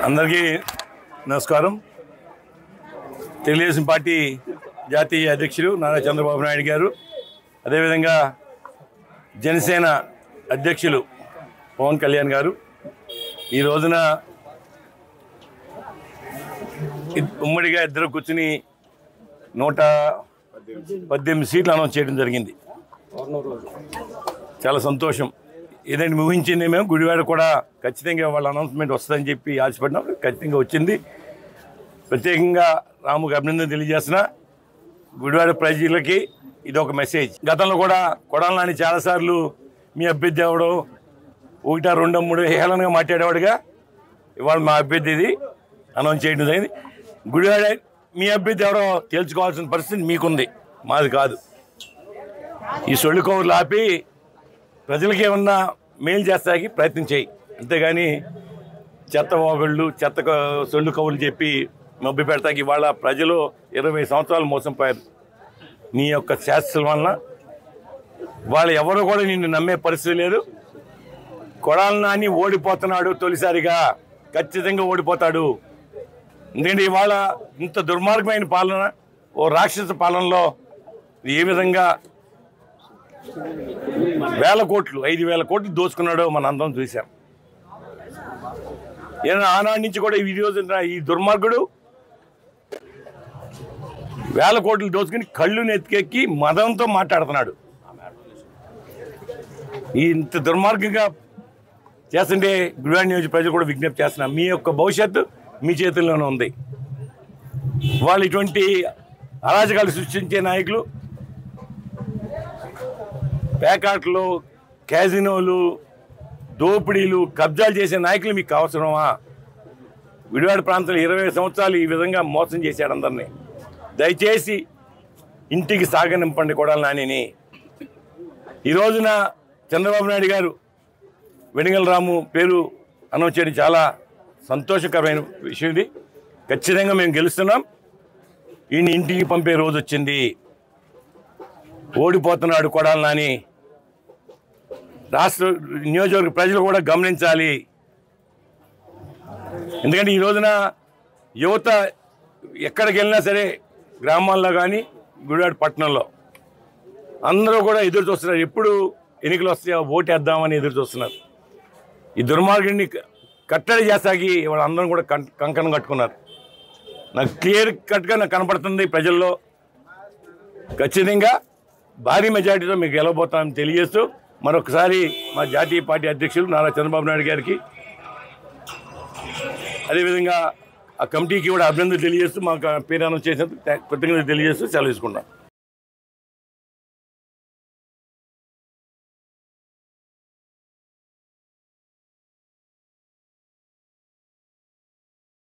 అందరికీ నమస్కారం తెలుగుదేశం పార్టీ జాతీయ అధ్యక్షులు నారా చంద్రబాబు నాయుడు గారు అదేవిధంగా జనసేన అధ్యక్షులు పవన్ కళ్యాణ్ గారు ఈ రోజున ఇద్- ఉమ్మడిగా ఇద్దరు కూర్చుని నూట పద్దెనిమిది సీట్లు అనౌన్స్ చేయడం జరిగింది చాలా సంతోషం ఏదంటే ఊహించింది మేము గుడివాడ కూడా ఖచ్చితంగా వాళ్ళ అనౌన్స్మెంట్ వస్తుందని చెప్పి ఆశపడినాం ఖచ్చితంగా వచ్చింది ప్రత్యేకంగా రాముకి అభినందన తెలియజేస్తున్నా గుడివాడ ప్రజలకి ఇది ఒక మెసేజ్ గతంలో కూడా కొడాలని చాలాసార్లు మీ అభ్యర్థి ఎవడో ఒకటా రెండో మూడు హేళనగా మాట్లాడేవాడుగా ఇవాళ మా అభ్యర్థి ఇది అనౌన్స్ చేయడం జరిగింది గుడివాడ మీ అభ్యర్థి ఎవడో తేల్చుకోవాల్సిన పరిస్థితి మీకుంది మాది కాదు ఈ సొల్లు కౌరులు ఆపి ప్రజలకి ఏమన్నా మేలు చేస్తాకి ప్రయత్నం చేయి అంతేగాని చెత్త ఓగళ్ళు చెత్త క- సొల్లు కవులు చెప్పి మబ్బి పెడతాకి ఇవాళ ప్రజలు ఇరవై సంవత్సరాలు మోసం పోయారు నీ యొక్క శాస్త్రం వలన వాళ్ళు ఎవరు కూడా నిన్ను నమ్మే పరిస్థితి లేదు కొడాల నాని ఓడిపోతున్నాడు తొలిసారిగా ఖచ్చితంగా ఓడిపోతాడు ఎందుకంటే ఇవాళ ఇంత దుర్మార్గమైన పాలన ఓ రాక్షస పాలనలో ఏ విధంగా వేల కోట్లు ఐదు వేల కోట్లు దోచుకున్నాడో మన అందరం చూసాం ఏదైనా ఆనాటి నుంచి కూడా ఈ రోజు ఉన్న ఈ దుర్మార్గుడు వేల కోట్లు దోచుకుని కళ్ళు నెత్తికెక్కి మదంతో మాట్లాడుతున్నాడు ఈ ఇంత దుర్మార్గంగా చేస్తుంటే గుడివాడ నియోజక ప్రజలు కూడా విజ్ఞప్తి చేస్తున్నా మీ యొక్క భవిష్యత్తు మీ చేతుల్లోనే ఉంది వాళ్ళు ఇటువంటి అరాజకాలు సృష్టించే నాయకులు పేకాట్లు క్యాజినోలు దోపిడీలు కబ్జాలు చేసే నాయకులు మీకు అవసరమా విడివాడ ప్రాంతంలో ఇరవై సంవత్సరాలు ఈ విధంగా మోసం చేశాడు అందరినీ దయచేసి ఇంటికి సాగనింపండి కొడాల నానిని ఈ రోజున చంద్రబాబు నాయుడు గారు వెనిగల రాము పేరు అనౌన్స్ చేయడం చాలా సంతోషకరమైన విషయం ఇది ఖచ్చితంగా మేము గెలుస్తున్నాం ఈయన ఇంటికి పంపే రోజు వచ్చింది ఓడిపోతున్నాడు కొడాలి నాని రాష్ట్ర నియోజకవర్గ ప్రజలు కూడా గమనించాలి ఎందుకంటే ఈ రోజున యువత ఎక్కడికి వెళ్ళినా సరే గ్రామాల్లో కానీ గుడివాడ పట్టణంలో అందరూ కూడా ఎదురు చూస్తున్నారు ఎప్పుడు ఎన్నికలు వస్తాయో ఓటేద్దామని ఎదురు చూస్తున్నారు ఈ దుర్మార్గుడిని క- కట్టడి చేసాకి వాళ్ళందరం కూడా కం కంకణం కట్టుకున్నారు నాకు క్లియర్ కట్గా నాకు కనపడుతుంది ప్రజల్లో ఖచ్చితంగా భారీ మెజార్టీతో మీకు గెలవబోతామని తెలియజేస్తూ మరొకసారి మా జాతీయ పార్టీ అధ్యక్షులు నారా చంద్రబాబు నాయుడు గారికి అదేవిధంగా ఆ కమిటీకి కూడా అభినందనలు తెలియజేస్తూ మాకు పేరు అనౌన్స్ చేసినందుకు కృతజ్ఞతలు తెలియజేస్తూ సెలవు తీసుకుంటాం